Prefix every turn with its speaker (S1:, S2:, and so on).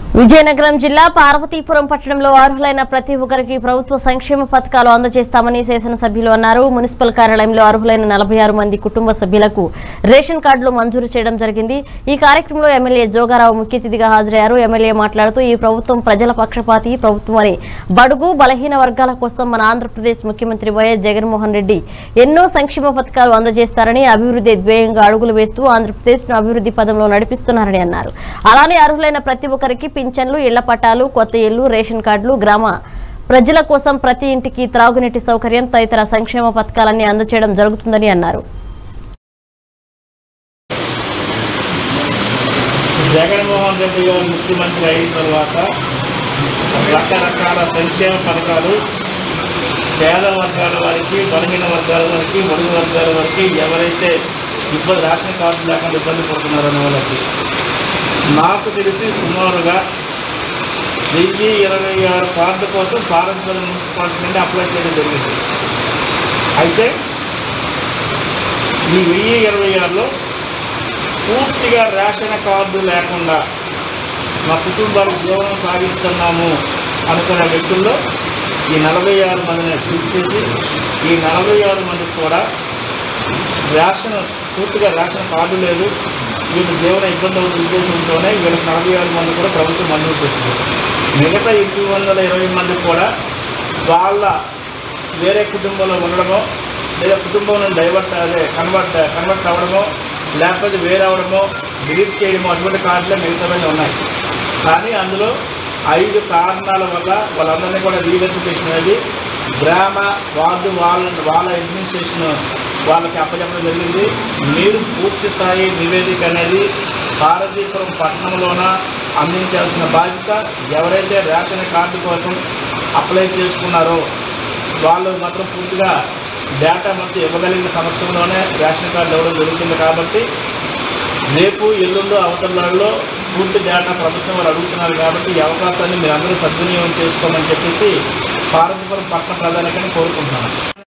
S1: విజయనగరం జిల్లా పార్వతీపురం పట్టణంలో అర్హులైన ప్రతి ఒక్కరికి ప్రభుత్వ సంక్షేమ పథకాలు అందజేస్తామని శాసనసభ్యులు అన్నారు మున్సిపల్ కార్యాలయంలో అర్హులైన నలభై ఆరు మంది కుటుంబ సభ్యులకు రేషన్ కార్డులు మంజూరు చేయడం జరిగింది ఈ కార్యక్రమంలో ఎమ్మెల్యే జోగారావు ముఖ్య అతిథిగా హాజరయ్యారు ఎమ్మెల్యే మాట్లాడుతూ ఈ ప్రభుత్వం ప్రజల పక్షపాతి ప్రభుత్వం అని బడుగు బలహీన వర్గాల కోసం మన ఆంధ్రప్రదేశ్ ముఖ్యమంత్రి వైఎస్ జగన్మోహన్ రెడ్డి ఎన్నో సంక్షేమ పథకాలు అందజేస్తారని అభివృద్ధి ధ్యేయంగా అడుగులు వేస్తూ ఆంధ్రప్రదేశ్ ను అభివృద్ధి పదంలో నడిపిస్తున్నారని అన్నారు అలానే అర్హులైన ప్రతి ఒక్కరికి పింఛన్లు ఇళ్ల పట్టాలు కొత్త ఇళ్లు రేషన్ కార్డులు గ్రామ ప్రజల కోసం ప్రతి ఇంటికి త్రాగునీటి సౌకర్యం తదితర సంక్షేమ పథకాలన్నీ అందజేయడం జరుగుతుందని అన్నారు
S2: జగన్మోహన్ రెడ్డి గారు ముఖ్యమంత్రి అయిన తర్వాత రకరకాల సంక్షేమ పథకాలు పేద వర్గాల వారికి బలహీన వర్గాల వారికి ఒడుగు వర్గాల వారికి ఎవరైతే ఇబ్బంది రేషన్ కార్డు లేకుండా ఇబ్బంది పడుతున్నారో అనే వాళ్ళకి నాకు తెలిసి సుమారుగా వెయ్యి ఇరవై ఆరు కార్డు కోసం పారంపర్య మున్సిపాలిటీ నుండి అప్లై చేయడం జరిగింది అయితే ఈ వెయ్యి ఇరవై ఆరులో పూర్తిగా రేషన్ కార్డు లేకుండా మా కుటుంబాలు జీవనం సాగిస్తున్నాము అనుకునే వ్యక్తుల్లో ఈ నలభై ఆరు మందిని పిక్ చేసి ఈ నలభై ఆరు మందికి కూడా రేషన్ పూర్తిగా రేషన్ కార్డు లేదు వీళ్ళు జీవన ఇబ్బంది అవుతున్న ఉద్దేశంతోనే వీళ్ళకి నలభై ఆరు మంది కూడా ప్రభుత్వం మంజూరు చేసింది మిగతా ఎనిమిది వందల ఇరవై మంది కూడా వాళ్ళ వేరే కుటుంబంలో ఉండడమో లేదా కుటుంబం నుండి డైవర్ట్ అదే కన్వర్ట్ కన్వర్ట్ అవ్వడమో లేకపోతే వేరే అవడమో డిలీట్ చేయడమో అటువంటి కార్డులే మిగతావన్నీ ఉన్నాయి కానీ అందులో ఐదు కారణాల వల్ల వాళ్ళందరినీ కూడా రీవెరిఫికేషన్ అనేది గ్రామ వార్డు వాళ్ళ వాళ్ళ అడ్మినిస్ట్రేషన్ వాళ్ళకి అప్పచెప్పడం జరిగింది మీరు పూర్తి స్థాయి నివేదిక అనేది పార్వతీపురం పట్టణంలోన అందించాల్సిన బాధ్యత ఎవరైతే రేషన్ కార్డు కోసం అప్లై చేసుకున్నారో వాళ్ళు మాత్రం పూర్తిగా డేటా మొత్తం ఇవ్వగలిగిన సమక్షంలోనే రేషన్ కార్డు ఇవ్వడం జరుగుతుంది కాబట్టి రేపు ఎల్లుండు అవతలలో పూర్తి డేటా ప్రభుత్వం వారు అడుగుతున్నారు కాబట్టి ఈ అవకాశాన్ని మీరు అందరూ సద్వినియోగం చేసుకోమని చెప్పేసి పార్వతీపురం పట్టణ ప్రధానికని కోరుకుంటున్నాను